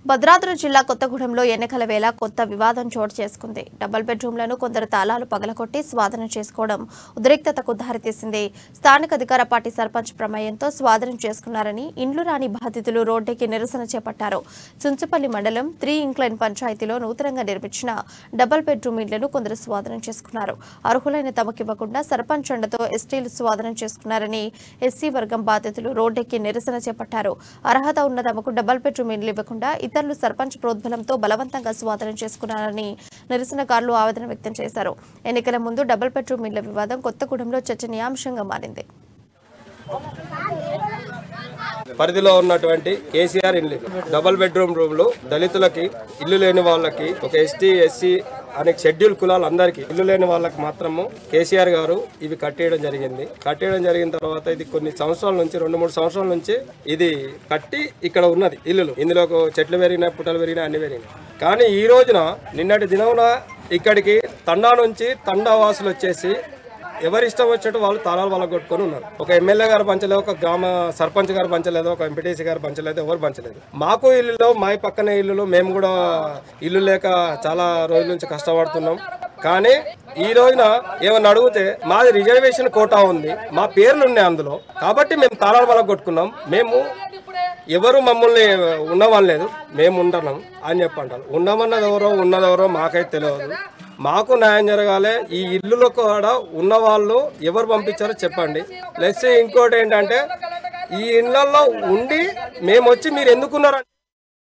భద్రాద్రి జిల్లా కొత్తగూడెంలో ఎన్నికల వేళ కొత్త వివాదం చోటు చేసుకుంది డబుల్ బెడ్రూమ్లను కొందరు తాళాలు పగలకొట్టి స్వాధీనం చేసుకోవడం ఉద్రిక్తతకు దారితీసింది స్థానిక అధికార పార్టీ సర్పంచ్ ప్రమేయంతో స్వాధీనం చేసుకున్నారని ఇండ్లు రాని బాధితులు రోడ్డుకి నిరసన చేపట్టారు చుంచుపల్లి మండలం త్రీ ఇంక్లైన్ పంచాయతీలో నూతనంగా నిర్మించిన డబుల్ బెడ్రూమ్ ఇండ్లను కొందరు స్వాధీనం చేసుకున్నారు అర్హులైన తమకివ్వకుండా సర్పంచ్ అండతో ఎస్టీలు స్వాధీనం చేసుకున్నారని ఎస్సీ వర్గం బాధితులు రోడ్డెక్కి నిరసన చేపట్టారు అర్హత ఉన్న తమకు డబుల్ బెడ్రూమ్ ఇండ్లు ఇవ్వకుండా ఇతరులు సర్పంచ్ ప్రోద్బలంతో బలవంతంగా స్వాధీనం చేసుకున్నారని నిరసనకారులు ఆవేదన వ్యక్తం చేశారు ఎన్నికల ముందు డబుల్ బెడ్రూమ్ ఇళ్ల వివాదం కొత్తగూడెంలో చర్చనీయాంశంగా మారింది పరిధిలో ఉన్నటువంటి కేసీఆర్ ఇల్లు డబుల్ బెడ్రూమ్ రూమ్లు దళితులకి ఇల్లు లేని వాళ్ళకి ఒక ఎస్టీ ఎస్సీ అనే షెడ్యూల్ కులాలు అందరికీ ఇల్లు లేని వాళ్ళకి మాత్రము కేసీఆర్ గారు ఇవి కట్టేయడం జరిగింది కట్టేయడం జరిగిన తర్వాత ఇది కొన్ని సంవత్సరాల నుంచి రెండు మూడు సంవత్సరాల నుంచి ఇది కట్టి ఇక్కడ ఉన్నది ఇల్లులు ఇందులో ఒక చెట్లు పెరిగినాయి పుట్టలు పెరిగినాయి అన్ని పెరిగినాయి కానీ ఈ రోజున నిన్నటి దినమున ఇక్కడికి తండా నుంచి తండా వాసులు వచ్చేసి ఎవరి ఇష్టం వచ్చినట్టు వాళ్ళు తాళాలు వాళ్ళ కొట్టుకొని ఉన్నారు ఒక ఎమ్మెల్యే గారు పంచలేదు ఒక గ్రామ సర్పంచ్ గారు పంచలేదు ఒక ఎంపీటీసీ గారు పంచలేదు ఎవరు పంచలేదు మాకు ఇల్లులో మా పక్కనే ఇల్లులో మేము కూడా ఇల్లు లేక చాలా రోజుల నుంచి కష్టపడుతున్నాం కానీ ఈ రోజున ఏమన్నా అడిగితే మాది రిజర్వేషన్ కోటా ఉంది మా పేర్లు ఉన్నాయి అందులో కాబట్టి మేము తాళాలు వాళ్ళ కొట్టుకున్నాం మేము ఎవరు మమ్మల్ని ఉన్నవాళ్ళు లేదు మేము ఉంటున్నాం అని చెప్పంటారు ఉండమన్నది ఎవరో ఉన్నది ఎవరో మాకైతే తెలియదు మాకు న్యాయం జరగాలి ఈ ఇల్లులో కూడా ఉన్న వాళ్ళు ఎవరు పంపించారో చెప్పండి ప్లస్ ఇంకోటి ఏంటంటే ఈ ఇళ్లలో ఉండి మేము వచ్చి మీరు ఎందుకున్నారు